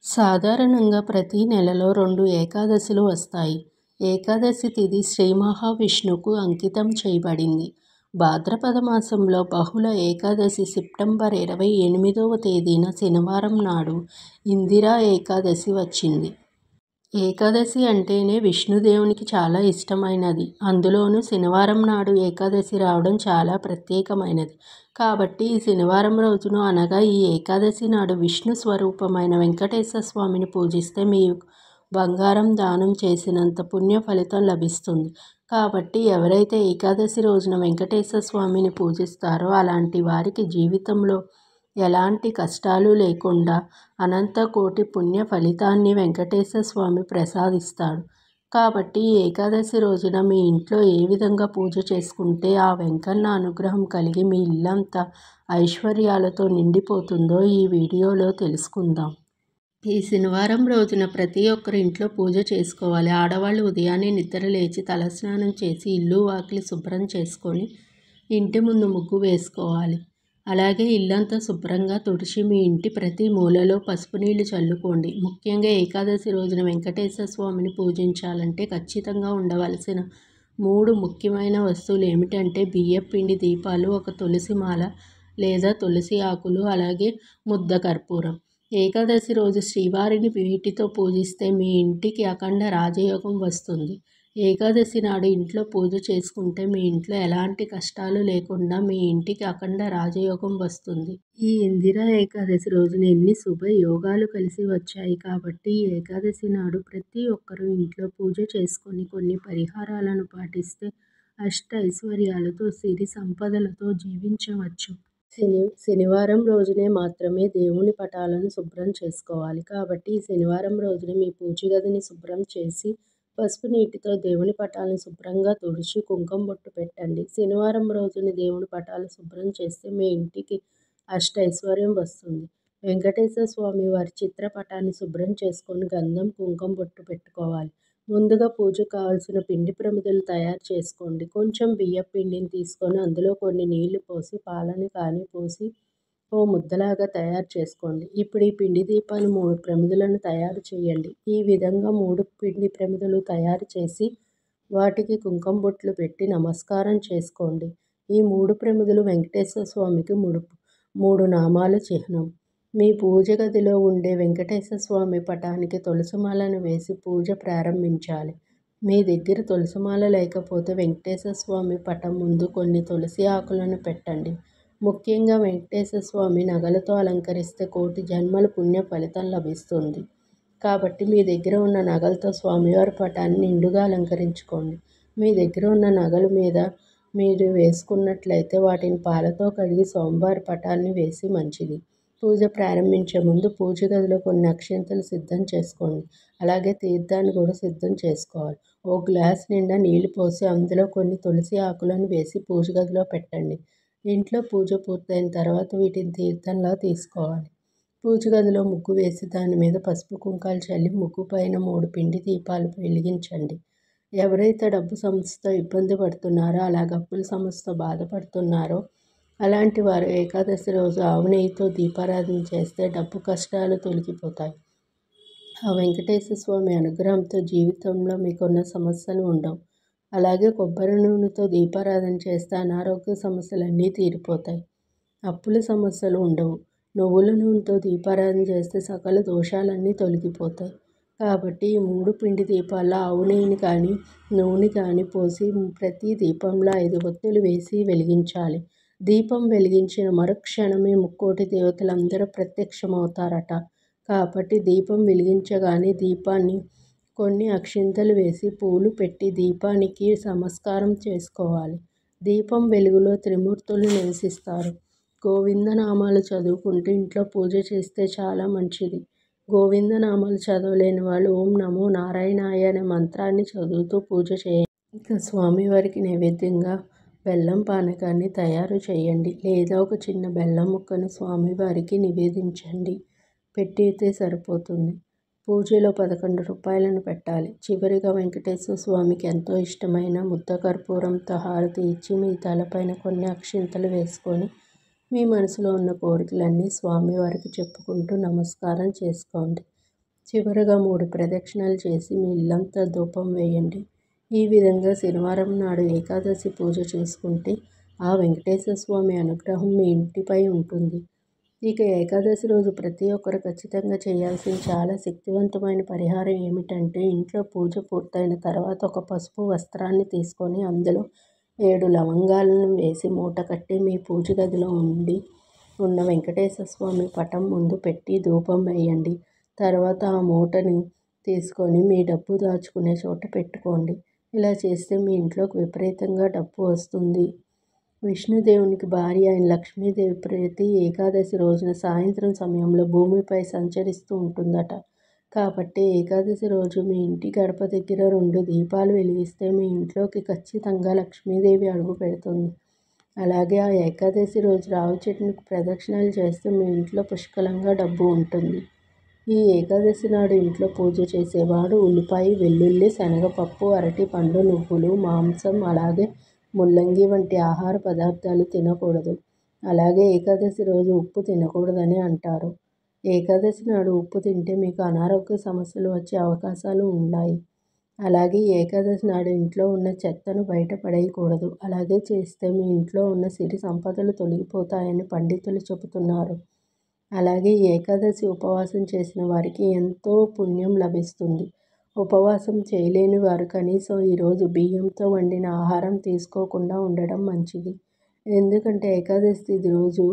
సాధారణంగా ప్రతి నెలలో రెండు ఏకాదశులు వస్తాయి. ఏకాదశి తిథి శ్రీ మహావిష్ణువుకు అంకితం చేయబడింది. భాద్రపద మాసంలో బహుళ ఏకాదశి సెప్టెంబర్ ఇరవై ఎనిమిదివ తేదీన శనివారం నాడు ఇందిరా ఏకాదశి వచ్చింది. ఏకాదశి అంటేనే విష్ణుదేవునికి చాలా ఇష్టమైనది. అందులోనూ శనివారం నాడు ఏకాదశి రావడం చాలా ప్రత్యేకమైనది. కాబట్టి ఈ శనివారం రోజున అనగా ఈ ఏకాదశి నాడు విష్ణు స్వరూపమైన వెంకటేశ్వర స్వామిని పూజిస్తే మీకు బంగారం దానం చేసినంత పుణ్య ఫలితం లభిస్తుంది. కాబట్టి ఎవరైతే ఏకాదశి రోజున వెంకటేశ్వర స్వామిని పూజిస్తారో అలాంటి వారికి జీవితంలో ఎలాంటి కష్టాలు లేకుండా అనంత కోటి పుణ్య ఫలితాన్ని వెంకటేశ్వర స్వామి ప్రసాదిస్తాడు. కాబట్టి ఈ ఏకాదశి రోజున మీ ఇంట్లో ఏ విధంగా పూజ చేసుకుంటే ఆ వెంకన్న అనుగ్రహం కలిగి మీ ఇల్లంతా ఐశ్వర్యాలతో నిండిపోతుందో ఈ వీడియోలో తెలుసుకుందాం. ఈ శనివారం రోజున ప్రతి ఒక్కరూ ఇంట్లో పూజ చేసుకోవాలి. ఆడవాళ్లు ఉదయాన్నే నిద్రలేచి తలస్నానం చేసి ఇల్లు వాకిలి శుభ్రం చేసుకొని ఇంటి ముందు ముగ్గు వేసుకోవాలి. అలాగే ఇల్లంతా శుభ్రంగా తుడిచి మీ ఇంటి ప్రతి మూలలో పసుపు నీళ్లు చల్లుకోండి. ముఖ్యంగా ఏకాదశి రోజున వెంకటేశ్వర స్వామిని పూజించాలంటే ఖచ్చితంగా ఉండవలసిన మూడు ముఖ్యమైన వస్తువులు ఏమిటంటే బియ్యపు పిండి దీపాలు ఒక తులసి మాల లేదా తులసి ఆకులు అలాగే ముద్ద కర్పూరం. ఏకాదశి రోజు శ్రీవారిని వీటితో పూజిస్తే మీ ఇంటికి అఖండ రాజయోగం వస్తుంది. ఏకాదశి నాడు ఇంట్లో పూజ చేసుకుంటే మీ ఇంట్లో ఎలాంటి కష్టాలు లేకుండా మీ ఇంటికి అఖండ రాజయోగం వస్తుంది. ఈ ఇందిరా ఏకాదశి రోజున ఎన్ని శుభ యోగాలు కలిసి వచ్చాయి కాబట్టి ఈ ఏకాదశి నాడు ప్రతి ఒక్కరూ ఇంట్లో పూజ చేసుకొని కొన్ని పరిహారాలను పాటిస్తే అష్టైశ్వర్యాలతో సిరి సంపదలతో జీవించవచ్చు. శనివారం రోజునే మాత్రమే దేవుని పటాలను శుభ్రం చేసుకోవాలి. కాబట్టి ఈ శనివారం రోజున మీ పూజగదిని శుభ్రం చేసి పసుపు నీటితో దేవుని పటాలను శుభ్రంగా తుడిచి కుంకుమ బొట్టు పెట్టండి. శనివారం రోజున దేవుని పటాలు శుభ్రం చేస్తే మీ ఇంటికి అష్టైశ్వర్యం వస్తుంది. వెంకటేశ్వర స్వామి వారి చిత్ర పటాన్ని శుభ్రం చేసుకొని గంధం కుంకుమ బొట్టు పెట్టుకోవాలి. ముందుగా పూజకు కావలసిన పిండి ప్రమిదలు తయారు చేసుకోండి. కొంచెం బియ్యపు పిండిని తీసుకొని అందులో కొన్ని నీళ్లు పోసి పాలను కానీ పోసి ఓ ముద్దలాగా తయారు చేసుకోండి. ఇప్పుడు ఈ పిండి దీపాలు మూడు ప్రమిదలను తయారు చేయండి. ఈ విధంగా మూడు పిండి ప్రమిదలు తయారు చేసి వాటికి కుంకుమ బొట్లు పెట్టి నమస్కారం చేసుకోండి. ఈ మూడు ప్రమిదలు వెంకటేశ్వర స్వామికి మూడు నామాల చిహ్నం. మీ పూజ గదిలో ఉండే వెంకటేశ్వర స్వామి పటానికి తులసి మాలను వేసి పూజ ప్రారంభించాలి. మీ దగ్గర తులసి మాల లేకపోతే వెంకటేశ్వర స్వామి పటం ముందు కొన్ని తులసి ఆకులను పెట్టండి. ముఖ్యంగా వెంకటేశ్వర స్వామి నగలతో అలంకరిస్తే కోటి జన్మల పుణ్య ఫలితం లభిస్తుంది. కాబట్టి మీ దగ్గర ఉన్న నగలతో స్వామివారి పటాన్ని నిండుగా అలంకరించుకోండి. మీ దగ్గర ఉన్న నగలు మీద మీరు వేసుకున్నట్లయితే వాటిని పాలతో కడిగి స్వామివారి పటానికి వేస్తే మంచిది. పూజ ప్రారంభించే ముందు పూజ గదిలో కొన్ని అక్షింతలు సిద్ధం చేసుకోండి. అలాగే తీర్థాన్ని కూడా సిద్ధం చేసుకోవాలి. ఓ గ్లాసు నిండా నీళ్లు పోసి అందులో కొన్ని తులసి ఆకులను వేసి పూజ గదిలో పెట్టండి. ఇంట్లో పూజ పూర్తయిన తర్వాత వీటిని తీర్థంలా తీసుకోవాలి. పూజ గదిలో ముగ్గు వేసి దాని మీద పసుపు కుంకాలు చల్లి ముగ్గు పైన మూడు పిండి దీపాలు వెలిగించండి. ఎవరైతే డబ్బు సమస్యతో ఇబ్బంది పడుతున్నారో అలాగే అప్పుల సమస్యతో బాధపడుతున్నారో అలాంటి వారు ఏకాదశి రోజు ఆవు నెయ్యితో దీపారాధన చేస్తే డబ్బు కష్టాలు తొలగిపోతాయి. ఆ వెంకటేశ్వర స్వామి అనుగ్రహంతో జీవితంలో మీకున్న సమస్యలు ఉండవు. అలాగే కొబ్బరి నూనెతో దీపారాధన చేస్తే అనారోగ్య సమస్యలన్నీ తీరిపోతాయి. అప్పుల సమస్యలు ఉండవు. నువ్వుల నూనెతో దీపారాధన చేస్తే సకల దోషాలన్నీ తొలగిపోతాయి. కాబట్టి ఈ మూడు పిండి దీపాల్లో ఆవు నెయ్యిని కానీ నూనె కానీ పోసి ప్రతి దీపంలో ఐదు ఒత్తులు వేసి వెలిగించాలి. దీపం వెలిగించిన మరుక్షణమే ముక్కోటి దేవతలందరూ ప్రత్యక్షమవుతారట. కాబట్టి దీపం వెలిగించగానే దీపానికి కొన్ని అక్షింతలు వేసి పూలు పెట్టి దీపానికి నమస్కారం చేసుకోవాలి. దీపం వెలుగులో త్రిమూర్తులు నివసిస్తారు. గోవింద నామాలు చదువుకుంటూ ఇంట్లో పూజ చేస్తే చాలా మంచిది. గోవింద నామాలు చదవలేని వాళ్లు ఓం నమో నారాయణాయ అనే మంత్రాన్ని చదువుతూ పూజ చేయండి. ఇక స్వామివారికి నైవేద్యంగా బెల్లం పానకాన్ని తయారు చేయండి. లేదా ఒక చిన్న బెల్లం ముక్కను స్వామివారికి నివేదించండి. పెట్టితే సరిపోతుంది. పూజలో పదకొండు రూపాయలను పెట్టాలి. చివరగా వెంకటేశ్వర స్వామికి ఎంతో ఇష్టమైన ముద్ద కర్పూరంతో హారతి ఇచ్చి మీ తలపైన కొన్ని అక్షింతలు వేసుకొని మీ మనసులో ఉన్న కోరికలన్నీ స్వామివారికి చెప్పుకుంటూ నమస్కారం చేసుకోండి. చివరగా మూడు ప్రదక్షిణాలు చేసి మీ ఇల్లంతా ధూపం వేయండి ఈ విధంగా శనివారం నాడు ఏకాదశి పూజ చేసుకుంటే ఆ వెంకటేశ్వర స్వామి అనుగ్రహం మీ ఇంటిపై ఉంటుంది ఇక ఏకాదశి రోజు ప్రతి ఒక్కరు ఖచ్చితంగా చేయాల్సిన చాలా శక్తివంతమైన పరిహారం ఏమిటంటే ఇంట్లో పూజ పూర్తయిన తర్వాత ఒక పసుపు వస్త్రాన్ని తీసుకొని అందులో ఏడు లవంగాలను వేసి మూట కట్టి మీ పూజ గదిలో ఉండి ఉన్న వెంకటేశ్వర స్వామి పటం ముందు పెట్టి ధూపం వేయండి తర్వాత ఆ మూటని తీసుకొని మీ డబ్బు దాచుకునే చోట పెట్టుకోండి ఇలా చేస్తే మీ ఇంట్లోకి విపరీతంగా డబ్బు వస్తుంది విష్ణుదేవునికి భార్య అయిన లక్ష్మీదేవి ప్రతి ఏకాదశి రోజున సాయంత్రం సమయంలో భూమిపై సంచరిస్తూ ఉంటుందట కాబట్టి ఏకాదశి రోజు మీ ఇంటి గడప దగ్గర రెండు దీపాలు వెలిగిస్తే మీ ఇంట్లోకి ఖచ్చితంగా లక్ష్మీదేవి అడుగు పెడుతుంది అలాగే ఆ ఏకాదశి రోజు రావి చెట్టునికి ప్రదక్షిణాలు చేస్తే మీ ఇంట్లో పుష్కలంగా డబ్బు ఉంటుంది ఈ ఏకాదశి నాడు ఇంట్లో పూజ చేసేవాడు ఉల్లిపాయ వెల్లుల్లి శనగపప్పు అరటి పండు నువ్వులు మాంసం అలాగే ముల్లంగి వంటి ఆహార పదార్థాలు తినకూడదు అలాగే ఏకాదశి రోజు ఉప్పు తినకూడదని అంటారు ఏకాదశి నాడు ఉప్పు తింటే మీకు అనారోగ్య సమస్యలు వచ్చే అవకాశాలు ఉన్నాయి అలాగే ఏకాదశి నాడు ఇంట్లో ఉన్న చెత్తను బయట పడేయకూడదు అలాగే చేస్తే మీ ఇంట్లో ఉన్న సిరి సంపదలు తొలగిపోతాయని పండితులు చెబుతున్నారు అలాగే ఏకాదశి ఉపవాసం చేసిన వారికి ఎంతో పుణ్యం లభిస్తుంది ఉపవాసం చేయలేని వారు కనీసం ఈరోజు బియ్యంతో వండిన ఆహారం తీసుకోకుండా ఉండడం మంచిది ఎందుకంటే ఏకాదశి తిథి రోజు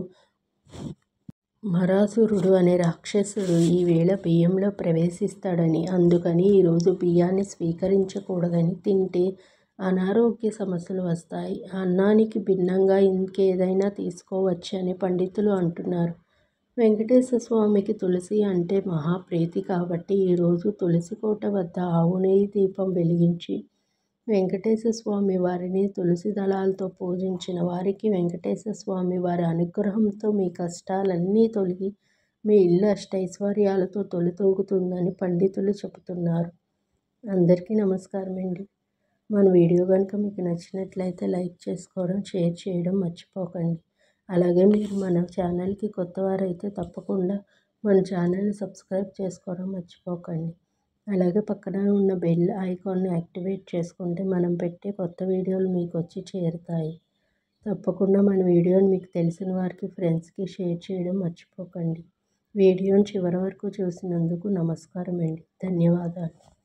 మరాసురుడు అనే రాక్షసుడు ఈ వేళ బియ్యంలో ప్రవేశిస్తాడని అందుకని ఈరోజు బియ్యాన్ని స్వీకరించకూడదని తింటే అనారోగ్య సమస్యలు వస్తాయి అన్నానికి భిన్నంగా ఇంకేదైనా తీసుకోవచ్చని పండితులు అంటున్నారు వెంకటేశ్వర స్వామికి తులసి అంటే మహాప్రీతి కాబట్టి ఈరోజు తులసి కోట వద్ద ఆవు నెయ్యి దీపం వెలిగించి వెంకటేశ్వర స్వామి వారిని తులసి దళాలతో పూజించిన వారికి వెంకటేశ్వర స్వామి వారి అనుగ్రహంతో మీ కష్టాలన్నీ తొలగి మీ ఇల్లు అష్టైశ్వర్యాలతో తొలితూగుతుందని పండితులు చెబుతున్నారు అందరికీ నమస్కారం అండి మన వీడియో కనుక మీకు నచ్చినట్లయితే లైక్ చేసుకోవడం షేర్ చేయడం మర్చిపోకండి అలాగే మీరు మన ఛానల్కి కొత్తవారైతే తప్పకుండా మన ఛానల్ని సబ్స్క్రైబ్ చేసుకోవడం మర్చిపోకండి అలాగే పక్కన ఉన్న బెల్ ఐకాన్ని యాక్టివేట్ చేసుకుంటే మనం పెట్టే కొత్త వీడియోలు మీకు వచ్చి చేరుతాయి తప్పకుండా మన వీడియోని మీకు తెలిసిన వారికి ఫ్రెండ్స్కి షేర్ చేయడం మర్చిపోకండి వీడియోని చివరి వరకు చూసినందుకు నమస్కారం అండి ధన్యవాదాలు